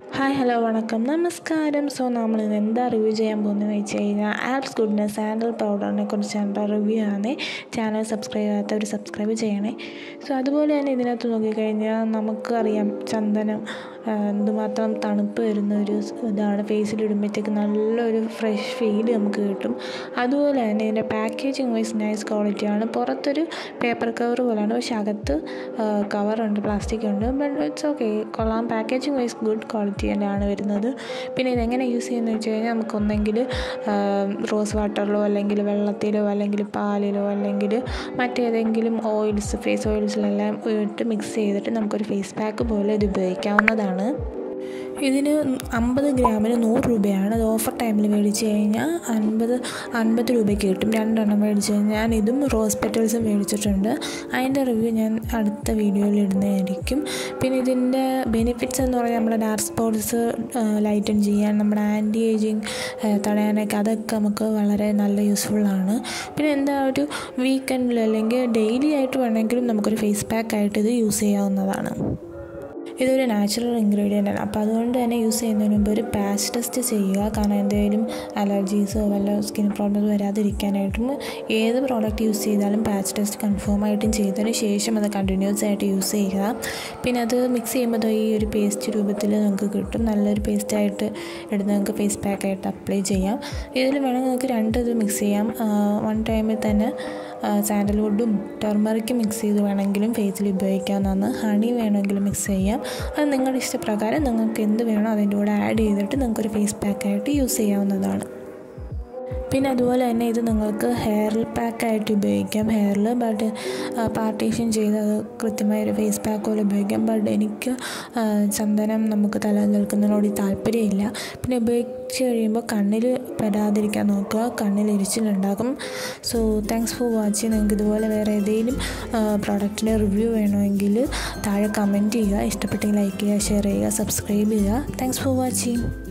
hi hello വണക്കം നമസ്കാരം so നമ്മൾ ഇന്ന് എന്താ റിവ്യൂ ചെയ്യാൻ പോകുന്നതെന്ന് വെച്ച് കഴിഞ്ഞാൽ ആപ്സ് ഗുഡ്നസ് സാൻഡൽ പൗഡറിനെ കുറിച്ചാണ് റിവ്യൂ ആണ് ചാനൽ സബ്സ്ക്രൈബ് ചെയ്യാത്തവർ സബ്സ്ക്രൈബ് ചെയ്യണേ സോ അതുപോലെ തന്നെ ഇതിനകത്ത് നോക്കിക്കഴിഞ്ഞാൽ നമുക്കറിയാം ചന്ദനം എന്തുമാത്രം തണുപ്പ് വരുന്ന ഒരു ഇതാണ് ഫേസിലിടുമ്പോഴത്തേക്ക് നല്ലൊരു ഫ്രഷ് ഫീൽ നമുക്ക് കിട്ടും അതുപോലെ തന്നെ ഇതിൻ്റെ പാക്കേജിങ് വൈസ് നൈസ് ക്വാളിറ്റിയാണ് പുറത്തൊരു പേപ്പർ കവർ പോലെയാണ് പക്ഷെ അകത്ത് കവറുണ്ട് പ്ലാസ്റ്റിക് ഉണ്ട് ബട്ട് ഇറ്റ്സ് ഓക്കെ കൊള്ളാം പാക്കേജിങ് വൈസ് ഗുഡ് ക്വാളിറ്റി തന്നെയാണ് വരുന്നത് പിന്നെ ഇതെങ്ങനെ യൂസ് ചെയ്യുന്നത് വെച്ച് കഴിഞ്ഞാൽ നമുക്കൊന്നെങ്കിൽ റോസ് വാട്ടറിലോ അല്ലെങ്കിൽ വെള്ളത്തിലോ അല്ലെങ്കിൽ പാലിലോ അല്ലെങ്കിൽ മറ്റേതെങ്കിലും ഓയിൽസ് ഫേസ് ഓയിൽസിലെല്ലാം ഇട്ട് മിക്സ് ചെയ്തിട്ട് നമുക്കൊരു ഫേസ് പാക്ക് പോലെ ഇത് ഉപയോഗിക്കാവുന്നതാണ് ഇതിന് അമ്പത് ഗ്രാമിന് നൂറ് രൂപയാണ് അത് ഓഫർ ടൈമിൽ മേടിച്ച് കഴിഞ്ഞാൽ അൻപത് അൻപത് രൂപയ്ക്ക് കിട്ടും രണ്ടെണ്ണം മേടിച്ച് കഴിഞ്ഞാൽ ഞാൻ ഇതും റോസ് പെറ്റൽസും മേടിച്ചിട്ടുണ്ട് അതിൻ്റെ റിവ്യൂ ഞാൻ അടുത്ത വീഡിയോയിൽ ഇടുന്നതായിരിക്കും പിന്നെ ഇതിൻ്റെ ബെനിഫിറ്റ്സ് എന്ന് പറഞ്ഞാൽ നമ്മുടെ ഡാർക്ക് സ്പോട്ട്സ് ലൈറ്റൻ ചെയ്യാൻ നമ്മുടെ ആൻറ്റി ഏജിങ് തടയാനൊക്കെ അതൊക്കെ നമുക്ക് വളരെ നല്ല യൂസ്ഫുള്ളാണ് പിന്നെ എന്താ ഒരു വീക്കെൻഡിൽ അല്ലെങ്കിൽ ഡെയിലി ആയിട്ട് വേണമെങ്കിലും നമുക്കൊരു ഫേസ് പാക്ക് ആയിട്ട് ഇത് യൂസ് ചെയ്യാവുന്നതാണ് ഇതൊരു നാച്ചുറൽ ഇൻഗ്രീഡിയൻ്റ് ആണ് അപ്പോൾ അതുകൊണ്ട് തന്നെ യൂസ് ചെയ്യുന്നതിന് മുമ്പ് ഒരു പാച്ച് ടെസ്റ്റ് ചെയ്യുക കാരണം എന്തെങ്കിലും അലർജീസോ വല്ല സ്കിൻ പ്രോബ്ലം വരാതിരിക്കാനായിട്ടും ഏത് പ്രോഡക്റ്റ് യൂസ് ചെയ്താലും പാച്ച് ടെസ്റ്റ് കൺഫേം ആയിട്ടും ചെയ്തതിന് ശേഷം അത് കണ്ടിന്യൂസ് ആയിട്ട് യൂസ് ചെയ്യുക പിന്നെ അത് മിക്സ് ചെയ്യുമ്പോൾ ഈ ഒരു പേസ്റ്റ് രൂപത്തിൽ നമുക്ക് കിട്ടും നല്ലൊരു പേസ്റ്റായിട്ട് എടുത്ത് നമുക്ക് ഫേസ് പാക്കായിട്ട് അപ്ലൈ ചെയ്യാം ഇതിൽ വേണമെങ്കിൽ നമുക്ക് രണ്ട് ഇത് മിക്സ് ചെയ്യാം വൺ ടൈമിൽ തന്നെ സാൻഡൽവുഡും ടെർമറിക്കും മിക്സ് ചെയ്ത് വേണമെങ്കിലും ഫേസിൽ ഉപയോഗിക്കാവുന്നതാണ് ഹണി വേണമെങ്കിലും മിക്സ് ചെയ്യാം അത് നിങ്ങളുടെ ഇഷ്ടപ്രകാരം നിങ്ങൾക്ക് എന്ത് വേണോ അതിൻ്റെ കൂടെ ആഡ് ചെയ്തിട്ട് നിങ്ങൾക്കൊരു ഫേസ് പാക്കായിട്ട് യൂസ് ചെയ്യാവുന്നതാണ് പിന്നെ അതുപോലെ തന്നെ ഇത് നിങ്ങൾക്ക് ഹെയറിൽ പാക്കായിട്ട് ഉപയോഗിക്കാം ഹെയറിൽ ബട്ട് പാർട്ടീഷൻ ചെയ്ത് അത് കൃത്യമായ ഒരു ഫേസ് പാക്ക് പോലെ ഉപയോഗിക്കാം ബട്ട് എനിക്ക് ചന്ദനം നമുക്ക് തല നിൽക്കുന്നതിനോട് താല്പര്യമില്ല പിന്നെ ഉപയോഗിച്ച് കഴിയുമ്പോൾ കണ്ണിൽ പെടാതിരിക്കാൻ നോക്കുക കണ്ണിൽ എരിച്ചിലുണ്ടാകും സോ താങ്ക്സ് ഫോർ വാച്ചിങ് നിങ്ങൾക്ക് ഇതുപോലെ വേറെ ഏതെങ്കിലും പ്രോഡക്റ്റിൻ്റെ റിവ്യൂ വേണമെങ്കിൽ താഴെ കമൻറ്റ് ചെയ്യുക ഇഷ്ടപ്പെട്ടെങ്കിൽ ലൈക്ക് ചെയ്യുക ഷെയർ ചെയ്യുക സബ്സ്ക്രൈബ് ചെയ്യുക താങ്ക്സ് ഫോർ വാച്ചിങ്